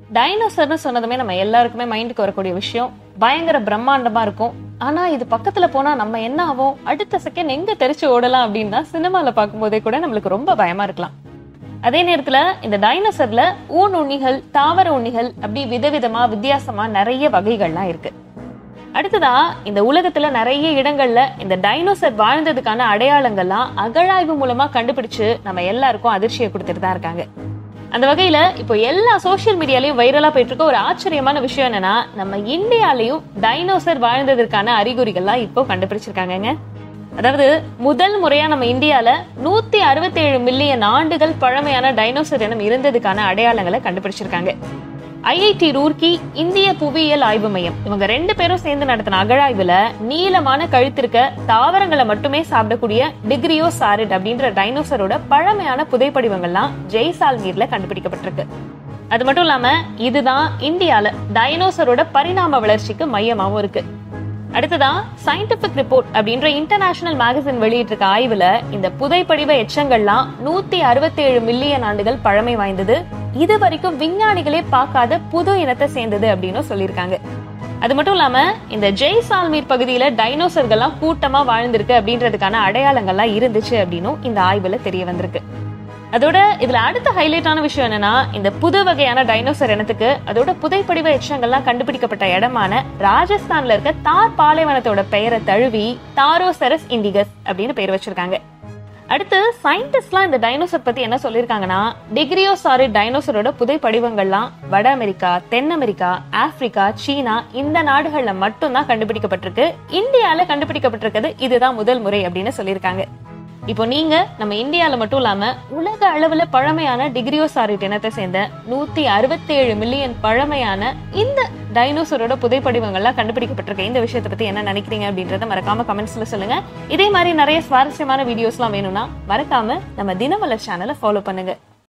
டைனோசர்னு சொன்னதுமே நம்ம எல்லாருக்குமே மைண்டுக்கு வரக்கூடிய விஷயம் பயங்கர பிரம்மாண்டமா இருக்கும் ஆனா இது பக்கத்துல போனா நம்ம என்ன ஆகும் அடுத்த செகண்ட் எங்க தெரிச்சு ஓடலாம் அப்படின்னு தான் சினிமால பார்க்கும்போதே கூட நம்மளுக்கு ரொம்ப பயமா இருக்கலாம் அதே நேரத்துல இந்த டைனோசர்ல ஊன் உண்ணிகள் தாவர உண்ணிகள் அப்படி விதவிதமா வித்தியாசமா நிறைய வகைகள்லாம் இருக்கு அடுத்ததா இந்த உலகத்துல நிறைய இடங்கள்ல இந்த டைனோசர் வாழ்ந்ததுக்கான அடையாளங்கள்லாம் அகழாய்வு மூலமா கண்டுபிடிச்சு நம்ம எல்லாருக்கும் அதிர்ச்சியை கொடுத்துட்டு தான் இருக்காங்க அந்த வகையில இப்போ எல்லா சோஷியல் மீடியாலயும் வைரலா போயிட்டு இருக்க ஒரு ஆச்சரியமான விஷயம் என்னன்னா நம்ம இந்தியாலயும் டைனோசர் வாழ்ந்ததற்கான அறிகுறிகள்லாம் இப்போ கண்டுபிடிச்சிருக்காங்கங்க அதாவது முதல் முறையா நம்ம இந்தியால நூத்தி அறுபத்தி ஏழு மில்லியன் ஆண்டுகள் பழமையான டைனோசர் இனம் இருந்ததுக்கான அடையாளங்களை கண்டுபிடிச்சிருக்காங்க ஐஐடி ரூர்க்கி இந்திய புவியியல் ஆய்வு மையம் இவங்க ரெண்டு பேரும் சேர்ந்து நடத்தின அகழாய்வுல நீளமான கழுத்திருக்க தாவரங்களை மட்டுமே சாப்பிடக்கூடிய டிகிரியோ சாரிட் அப்படின்ற டைனோசரோட பழமையான புதைப்படிவங்கள்லாம் ஜெய்சால்மீர்ல கண்டுபிடிக்கப்பட்டிருக்கு அது மட்டும் இல்லாம இதுதான் இந்தியால டைனோசரோட பரிணாம வளர்ச்சிக்கு மையமாவும் இருக்கு அடுத்ததா சயின்டிபிக் ரிப்போர்ட் அப்படின்ற இன்டர்நேஷனல் மேகசின் வெளியிட்டிருக்க ஆய்வுல இந்த புதைப்படிவ எச்சங்கள்லாம் நூத்தி அறுபத்தி ஏழு மில்லியன் ஆண்டுகள் பழமை வாய்ந்தது இது வரைக்கும் விஞ்ஞானிகளே பார்க்காத புது இனத்தை சேர்ந்தது அப்படின்னு சொல்லியிருக்காங்க அது மட்டும் இல்லாம இந்த ஜெய்சால்மீர் பகுதியில டைனோசர்கள்லாம் கூட்டமா வாழ்ந்திருக்கு அப்படின்றதுக்கான அடையாளங்கள்லாம் இருந்துச்சு அப்படின்னும் இந்த ஆய்வுல தெரிய வந்திருக்கு அதோட இதுல அடுத்த ஹைலைட்டான விஷயம் என்னன்னா இந்த புது வகையான டைனோசர் இனத்துக்கு அதோட புதைப்படிவ எச்சங்கள்லாம் கண்டுபிடிக்கப்பட்ட இடமான ராஜஸ்தான்ல இருக்க தார் பாலைவனத்தோட பெயரை தழுவி தாரோசரஸ் இண்டிகஸ் அப்படின்னு பேர் வச்சிருக்காங்க அடுத்து சயின்டிஸ்ட்லாம் இந்த டைனோசர் பத்தி என்ன சொல்லியிருக்காங்கன்னா டிகிரியோசாரி டைனோசரோட புதைப்படிவங்கள்லாம் வட அமெரிக்கா தென் அமெரிக்கா ஆப்பிரிக்கா சீனா இந்த நாடுகள்ல மட்டும்தான் கண்டுபிடிக்கப்பட்டிருக்கு இந்தியால கண்டுபிடிக்கப்பட்டிருக்கிறது இதுதான் முதல் முறை அப்படின்னு சொல்லியிருக்காங்க இப்போ நீங்க நம்ம இந்தியால மட்டும் இல்லாம உலக அளவுல பழமையான டிகிரியோசாரிட் இனத்தை சேர்ந்த நூத்தி அறுபத்தி ஏழு மில்லியன் பழமையான இந்த டைனோசரோட புதைப்படிவங்கள்லாம் கண்டுபிடிக்கப்பட்டிருக்க இந்த விஷயத்தை பத்தி என்ன நினைக்கிறீங்க அப்படின்றத மறக்காம கமெண்ட்ஸ்ல சொல்லுங்க இதே மாதிரி நிறைய சுவாரஸ்யமான வீடியோஸ்லாம் வேணும்னா மறக்காம நம்ம தினமலர் சேனலை ஃபாலோ பண்ணுங்க